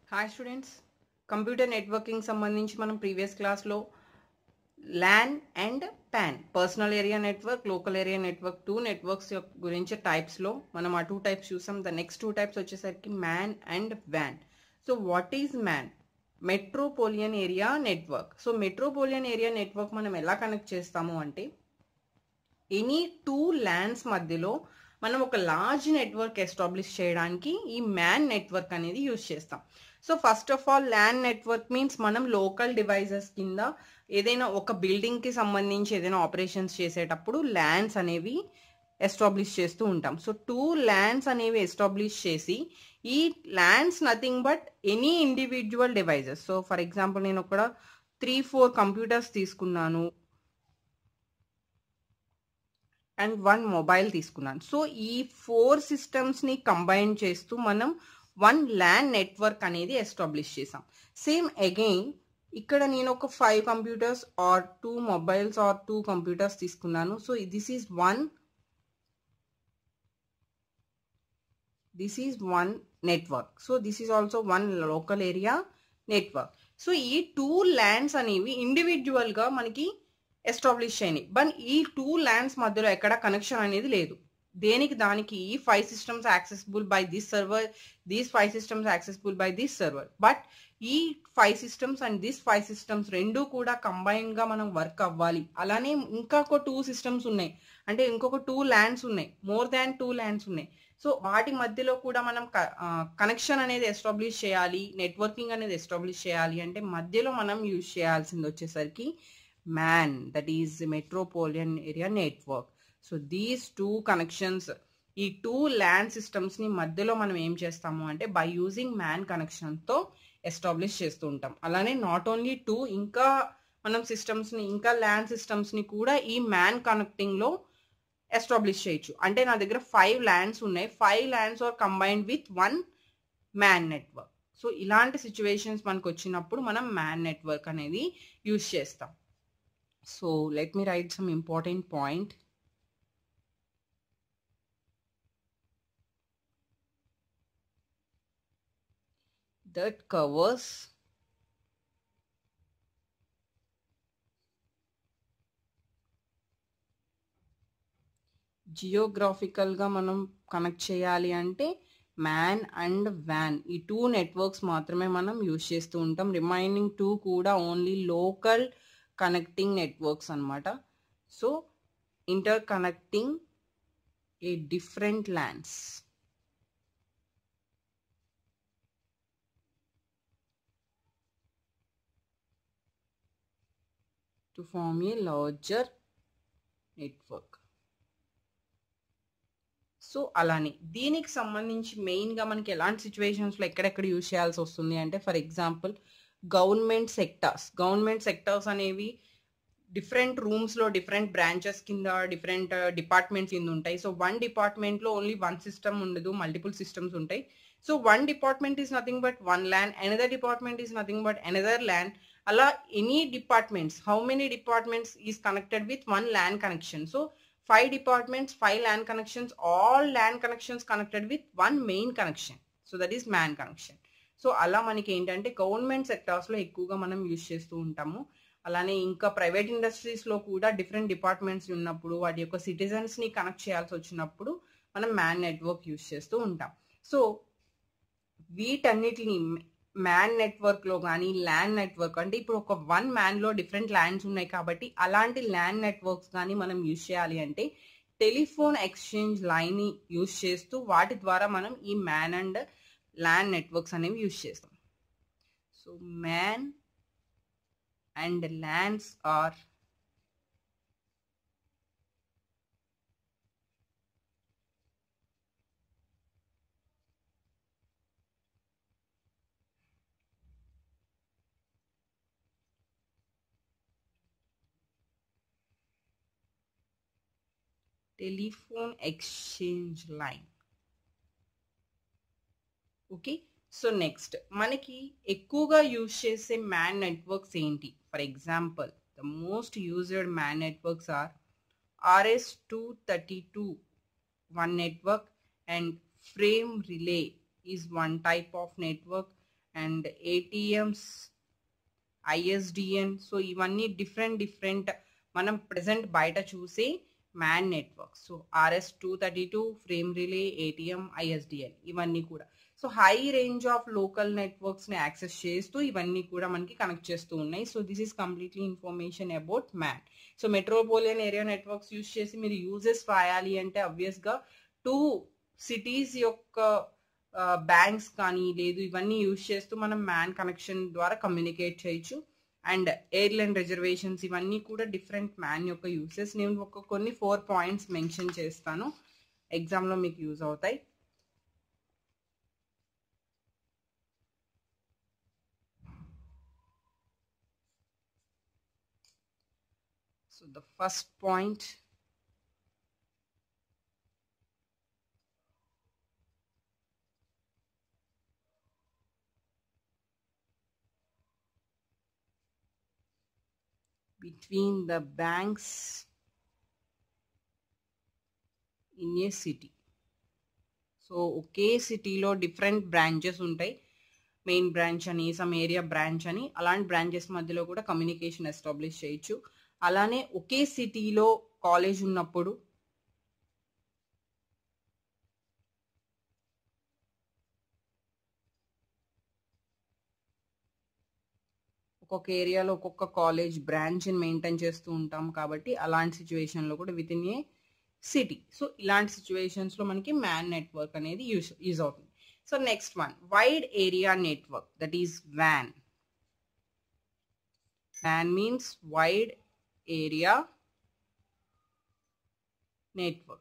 Hi students computer networking సంబంధించి మనం previous క్లాస్లో LAN and PAN personal area network local area network two networks గురించి టైప్స్లో మనం ఆ టూ టైప్స్ చూసాం ద నెక్స్ట్ టూ టైప్స్ వచ్చేసరికి మ్యాన్ అండ్ వ్యాన్ so what is MAN metropolitan area network so metropolitan area network మనం ఎలా కనెక్ట్ చేస్తాము అంటే ఎనీ టూ ల్యాండ్స్ మధ్యలో మనం ఒక లార్జ్ నెట్వర్క్ ఎస్టాబ్లిష్ చేయడానికి ఈ మ్యాన్ నెట్వర్క్ అనేది యూజ్ చేస్తాం so first of all LAN network means మనం లోకల్ డివైజెస్ కింద ఏదైనా ఒక బిల్డింగ్కి సంబంధించి ఏదైనా ఆపరేషన్స్ చేసేటప్పుడు ల్యాండ్స్ అనేవి ఎస్టాబ్లిష్ చేస్తూ ఉంటాం సో టూ ల్యాండ్స్ అనేవి ఎస్టాబ్లిష్ చేసి ఈ LANs nothing but any individual devices so for example నేను ఒక త్రీ ఫోర్ కంప్యూటర్స్ తీసుకున్నాను అండ్ వన్ మొబైల్ తీసుకున్నాను సో ఈ ఫోర్ సిస్టమ్స్ని కంబైన్ చేస్తూ మనం వన్ ల్యాండ్ నెట్వర్క్ అనేది ఎస్టాబ్లిష్ చేసాం సేమ్ అగైన్ ఇక్కడ నేను ఒక five computers or two mobiles or two computers తీసుకున్నాను so this is one this is one network so this is also one local area network so ఈ two LANs అనేవి ఇండివిజువల్గా మనకి ఎస్టాబ్లిష్ అయినాయి బట్ ఈ టూ ల్యాండ్స్ మధ్యలో ఎక్కడ connection అనేది లేదు దేనికి దానికి ఈ five systems accessible by this server these five systems accessible by this server but ఈ five systems and this five systems రెండు కూడా కంబైన్ గా మనం వర్క్ అవ్వాలి అలానే ఇంకొక టూ సిస్టమ్స్ ఉన్నాయి అంటే ఇంకొక టూ ల్యాండ్స్ ఉన్నాయి మోర్ దాన్ టూ ల్యాండ్స్ ఉన్నాయి సో వాటి మధ్యలో కూడా మనం కనెక్షన్ అనేది ఎస్టాబ్లిష్ చేయాలి నెట్వర్కింగ్ అనేది ఎస్టాబ్లిష్ చేయాలి అంటే మధ్యలో మనం యూజ్ చేయాల్సింది వచ్చేసరికి MAN that is metropolitan area network so these two connections ఈ టూ ల్యాండ్ సిస్టమ్స్ని మధ్యలో మనం ఏం చేస్తాము అంటే బై యూజింగ్ మ్యాన్ కనెక్షన్తో ఎస్టాబ్లిష్ చేస్తూ ఉంటాం అలానే నాట్ ఓన్లీ టూ ఇంకా మనం సిస్టమ్స్ని ఇంకా ల్యాండ్ సిస్టమ్స్ని కూడా ఈ మ్యాన్ కనెక్టింగ్లో ఎస్టాబ్లిష్ చేయొచ్చు అంటే నా దగ్గర ఫైవ్ ల్యాండ్స్ ఉన్నాయి five LANs are combined with one MAN network so ఇలాంటి సిచ్యువేషన్స్ మనకు వచ్చినప్పుడు మనం మ్యాన్ నెట్వర్క్ అనేది యూజ్ చేస్తాం so let me write some important point that covers జియోగ్రాఫికల్గా మనం కనెక్ట్ చేయాలి అంటే మ్యాన్ అండ్ వ్యాన్ ఈ టూ నెట్వర్క్స్ మాత్రమే మనం యూజ్ చేస్తూ ఉంటాం రిమైనింగ్ టూ కూడా ఓన్లీ లోకల్ కనెక్టింగ్ నెట్వర్క్స్ అనమాట so interconnecting a different LANs to form a larger network so అలానే దీనికి సంబంధించి మెయిన్గా మనకి ఎలాంటి సిచ్యువేషన్స్లో ఎక్కడెక్కడ యూజ్ చేయాల్సి వస్తుంది అంటే for example government sectors government sectors అనేవి డిఫరెంట్ రూమ్స్లో డిఫరెంట్ బ్రాంచెస్ కింద డిఫరెంట్ డిపార్ట్మెంట్స్ కింద ఉంటాయి సో వన్ డిపార్ట్మెంట్లో ఓన్లీ వన్ సిస్టమ్ ఉండదు మల్టిపుల్ సిస్టమ్స్ ఉంటాయి so one department is nothing but one LAN another department is nothing but another LAN అలా any departments how many departments is connected with one LAN connection so five departments five LAN connections all LAN connections connected with one main connection so that is MAN connection so అలా మనకి ఏంటంటే government సెక్టార్స్లో ఎక్కువగా మనం use చేస్తూ ఉంటాము అలానే ఇంకా private ఇండస్ట్రీస్లో కూడా డిఫరెంట్ డిపార్ట్మెంట్స్ ఉన్నప్పుడు వాటి యొక్క సిటిజన్స్ని కనెక్ట్ చేయాల్సి వచ్చినప్పుడు మనం మ్యాన్ నెట్వర్క్ యూజ్ చేస్తూ ఉంటాం సో వీటన్నిటిని మ్యాన్ నెట్వర్క్లో కానీ ల్యాండ్ నెట్వర్క్ అంటే ఇప్పుడు ఒక వన్ మ్యాన్లో డిఫరెంట్ ల్యాండ్స్ ఉన్నాయి కాబట్టి అలాంటి ల్యాండ్ నెట్వర్క్స్ కానీ మనం యూజ్ చేయాలి అంటే టెలిఫోన్ ఎక్స్చేంజ్ లైన్ని యూజ్ చేస్తూ వాటి ద్వారా మనం ఈ మ్యాన్ అండ్ ల్యాండ్ నెట్వర్క్స్ అనేవి యూజ్ చేస్తాం so MAN and LANs are telephone exchange line okay so next మనకి ఎక్కువగా యూజ్ చేసే మ్యాన్ నెట్వర్క్స్ ఏంటి for example the most used MAN networks are RS two thirty two one network and frame relay is one type of network and ATMs ISDN so ఇవన్నీ different different మనం present బయట చూసే MAN network so RS two thirty two frame relay ATM ISDN ఇవన్నీ కూడా so high range of local networks ని access చేస్తూ ఇవన్నీ కూడా మనకి కనెక్ట్ చేస్తూ ఉన్నాయి so this is completely information about MAN so metropolitan area networks use చేసి మీరు యూజెస్ రాయాలి అంటే అబ్వియస్ గా టూ సిటీస్ యొక్క బ్యాంక్స్ కానీ లేదు ఇవన్నీ యూజ్ చేస్తూ మనం మ్యాన్ కనెక్షన్ ద్వారా కమ్యూనికేట్ చేయొచ్చు అండ్ ఎయిర్లైన్ రిజర్వేషన్స్ ఇవన్నీ కూడా డిఫరెంట్ మ్యాన్ యొక్క యూసెస్ నేను ఒక కొన్ని ఫోర్ పాయింట్స్ మెన్షన్ చేస్తాను ఎగ్జామ్లో మీకు యూజ్ అవుతాయి so the first point between the banks in a city so ఒకే సిటీలో డిఫరెంట్ బ్రాంచెస్ ఉంటాయి మెయిన్ బ్రాంచ్ అని సమ్ ఏరియా బ్రాంచ్ అని అలాంటి బ్రాంచెస్ మధ్యలో కూడా కమ్యూనికేషన్ ఎస్టాబ్లిష్ చేయొచ్చు అలానే ఒకే సిటీలో కాలేజ్ ఉన్నప్పుడు ఒక్కొక్క ఏరియాలో ఒక్కొక్క కాలేజ్ బ్రాంచ్ని మెయింటైన్ చేస్తూ ఉంటాం కాబట్టి అలాంటి సిచ్యువేషన్లో కూడా with in a city so ఇలాంటి సిచ్యువేషన్స్లో మనకి మ్యాన్ నెట్వర్క్ అనేది యూస్ యూజ్ అవుతుంది so next one wide area network that is van van means wide area network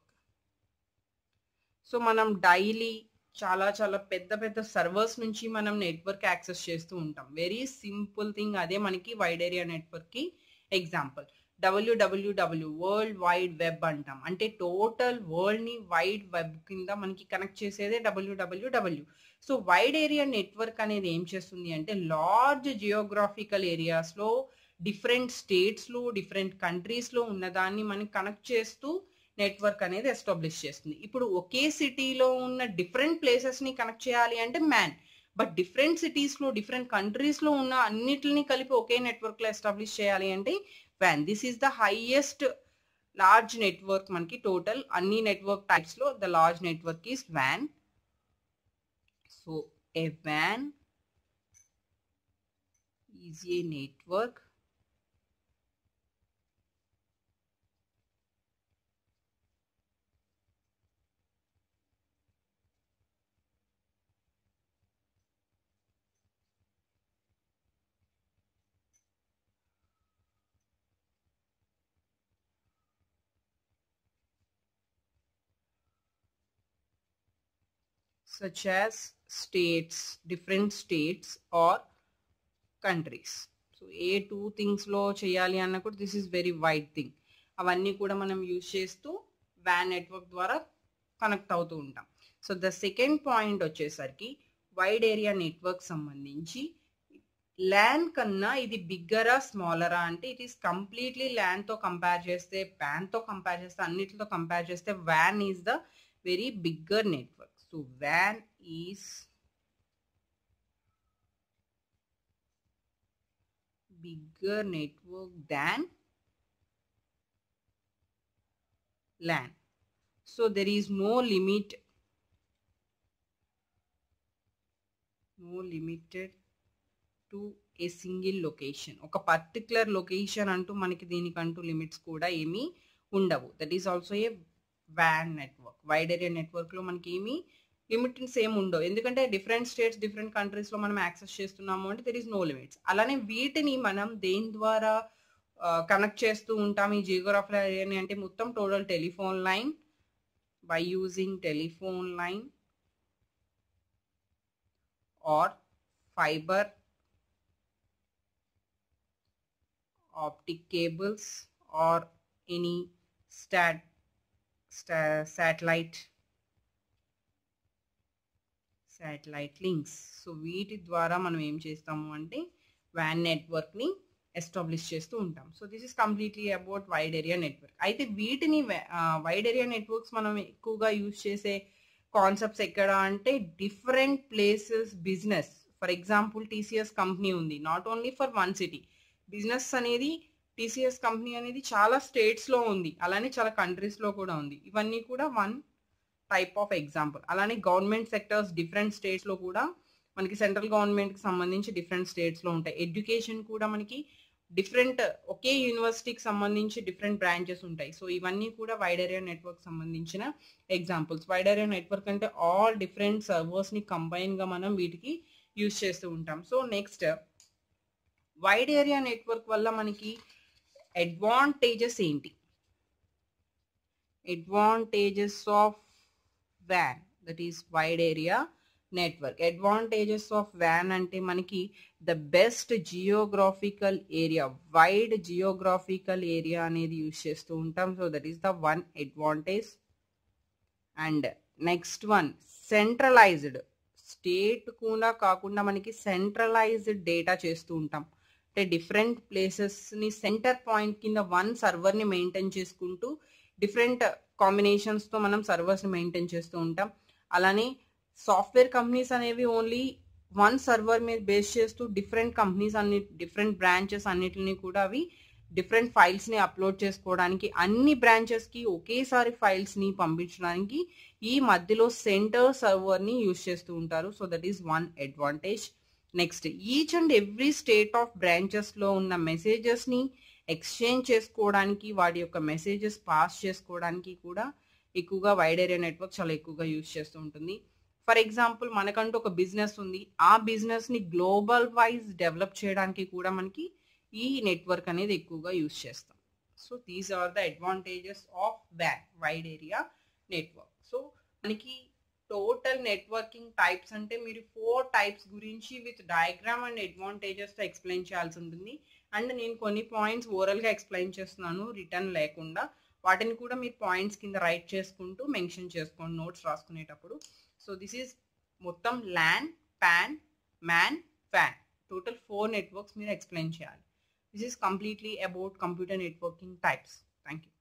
so మనం డైలీ చాలా చాలా పెద్ద పెద్ద సర్వర్స్ నుంచి మనం నెట్వర్క్ యాక్సెస్ చేస్తూ ఉంటాం వెరీ సింపుల్ థింగ్ అదే మనకి వైడ్ ఏరియా నెట్వర్క్ కి example WWW world wide web అంటాం అంటే టోటల్ వరల్డ్ ని వైడ్ వెబ్ కింద మనకి కనెక్ట్ చేసేదే WWW so wide area network అనేది ఏం చేస్తుంది అంటే లార్జ్ జియోగ్రాఫికల్ ఏరియాస్ లో డిఫరెంట్ స్టేట్స్ లో డిఫరెంట్ కంట్రీస్ లో ఉన్నదాన్ని మనకి కనెక్ట్ చేస్తూ నెట్వర్క్ అనేది ఎస్టాబ్లిష్ చేస్తుంది ఇప్పుడు ఒకే సిటీలో ఉన్న డిఫరెంట్ ప్లేసెస్ ని కనెక్ట్ చేయాలి అంటే మ్యాన్ బట్ డిఫరెంట్ సిటీస్ లో డిఫరెంట్ కంట్రీస్ లో ఉన్న అన్నిటిని కలిపి ఒకే నెట్వర్క్ లో ఎస్టాబ్లిష్ చేయాలి అంటే van this is the highest large network మనకి టోటల్ అన్ని నెట్వర్క్ టైప్స్ లో the large network is van so A van is a network such as states, different states or countries. So A two థింగ్స్లో చేయాలి అన్న కూడా this is very wide thing అవన్నీ కూడా మనం use చేస్తూ వ్యాన్ నెట్వర్క్ ద్వారా కనెక్ట్ అవుతూ ఉంటాం సో ద సెకండ్ పాయింట్ వచ్చేసరికి వైడ్ ఏరియా నెట్వర్క్ సంబంధించి ల్యాన్ కన్నా ఇది బిగ్గరా స్మాలరా అంటే ఇట్ ఈస్ కంప్లీట్లీ ల్యాన్తో కంపేర్ చేస్తే ప్యాన్తో కంపేర్ చేస్తే అన్నిటితో కంపేర్ చేస్తే వ్యాన్ is the very bigger network So WAN is bigger network than LAN. So there is no limit, no limited to a single location ఒక పర్టికులర్ లొకేషన్ అంటూ మనకి దీనికంటూ లిమిట్స్ కూడా ఏమీ ఉండవు దట్ ఈస్ ఆల్సో ఏ వ్యాన్ నెట్వర్క్ వైడ్ ఏరియా నెట్వర్క్లో మనకి ఏమీ లిమిట్స్ ఏమి ఉండవు ఎందుకంటే డిఫరెంట్ స్టేట్స్ డిఫరెంట్ కంట్రీస్లో మనం యాక్సెస్ చేస్తున్నాము అంటే దెర్ ఈస్ నో లిమిట్స్ అలానే వీటిని మనం దేని ద్వారా కనెక్ట్ చేస్తూ ఉంటాం ఈ జియోగ్రాఫికల్ ఏరియాని అంటే మొత్తం total telephone line by using telephone line or fibre optic cables or any stat, stat satellite satellite links so వీటి ద్వారా మనం ఏం చేస్తాము అంటే వ్యాన్ నెట్వర్క్ని ఎస్టాబ్లిష్ చేస్తూ ఉంటాం so this is completely about wide area network అయితే వీటిని వైడ్ ఏరియా నెట్వర్క్స్ మనం ఎక్కువగా యూజ్ చేసే కాన్సెప్ట్స్ ఎక్కడ అంటే different places business for example TCS company ఉంది not only for one city business అనేది టీసీఎస్ కంపెనీ అనేది చాలా స్టేట్స్లో ఉంది అలానే చాలా కంట్రీస్లో కూడా ఉంది ఇవన్నీ కూడా వన్ టైప్ ఆఫ్ ఎగ్జాంపుల్ అలానే గవర్నమెంట్ సెక్టర్స్ డిఫరెంట్ స్టేట్స్లో కూడా మనకి సెంట్రల్ గవర్నమెంట్కి సంబంధించి డిఫరెంట్ స్టేట్స్లో ఉంటాయి ఎడ్యుకేషన్ కూడా మనకి డిఫరెంట్ ఒకే యూనివర్సిటీకి సంబంధించి డిఫరెంట్ బ్రాంచెస్ ఉంటాయి సో ఇవన్నీ కూడా వైడ్ ఏరియా నెట్వర్క్ సంబంధించిన ఎగ్జాంపుల్స్ వైడ్ ఏరియా నెట్వర్క్ అంటే ఆల్ డిఫరెంట్ సర్వర్స్ని కంబైన్గా మనం వీటికి యూజ్ చేస్తూ ఉంటాం so next wide area network వల్ల మనకి అడ్వాంటేజెస్ ఏంటి advantages of van that is wide area network advantages of van అంటే మనకి the best geographical area wide geographical area అనేది యూజ్ చేస్తూ ఉంటాం so that is the one advantage and next one centralised state కూడా కాకుండా మనకి centralised data చేస్తూ ఉంటాం అంటే డిఫరెంట్ ప్లేసెస్ని సెంటర్ పాయింట్ కింద వన్ సర్వర్ని మెయింటైన్ చేసుకుంటూ డిఫరెంట్ కాంబినేషన్స్తో మనం సర్వర్స్ని మెయింటైన్ చేస్తూ ఉంటాం అలానే సాఫ్ట్వేర్ కంపెనీస్ అనేవి ఓన్లీ వన్ సర్వర్ మీద బేస్ చేస్తూ డిఫరెంట్ కంపెనీస్ అన్ని డిఫరెంట్ బ్రాంచెస్ అన్నిటిని కూడా అవి డిఫరెంట్ ఫైల్స్ని అప్లోడ్ చేసుకోవడానికి అన్ని బ్రాంచెస్కి ఒకేసారి ఫైల్స్ని పంపించడానికి ఈ మధ్యలో సెంటర్ సర్వర్ని యూజ్ చేస్తూ ఉంటారు so that is one advantage next each and every state of బ్రాంచెస్లో ఉన్న మెసేజెస్ని ఎక్స్చేంజ్ చేసుకోవడానికి వాటి యొక్క మెసేజెస్ పాస్ చేసుకోవడానికి కూడా ఎక్కువగా వైడ్ ఏరియా నెట్వర్క్ చాలా ఎక్కువగా యూజ్ చేస్తూ ఉంటుంది ఫర్ ఎగ్జాంపుల్ మనకంటూ ఒక బిజినెస్ ఉంది ఆ బిజినెస్ని గ్లోబల్ వైజ్ డెవలప్ చేయడానికి కూడా మనకి ఈ నెట్వర్క్ అనేది ఎక్కువగా యూజ్ చేస్తాం so these are the advantages of వ్యాన్ వైడ్ ఏరియా నెట్వర్క్ సో మనకి టోటల్ నెట్వర్కింగ్ టైప్స్ అంటే మీరు ఫోర్ టైప్స్ గురించి విత్ డయాగ్రామ్ అండ్ అడ్వాంటేజెస్తో ఎక్స్ప్లెయిన్ చేయాల్సి ఉంటుంది అండ్ నేను కొన్ని పాయింట్స్ ఓరల్గా ఎక్స్ప్లెయిన్ చేస్తున్నాను రిటర్న్ లేకుండా వాటిని కూడా మీరు పాయింట్స్ కింద రైట్ చేసుకుంటూ మెన్షన్ చేసుకోండి నోట్స్ రాసుకునేటప్పుడు సో దిస్ ఈజ్ మొత్తం LAN PAN MAN WAN total four networks మీరు ఎక్స్ప్లెయిన్ చేయాలి this is completely about computer networking types thank you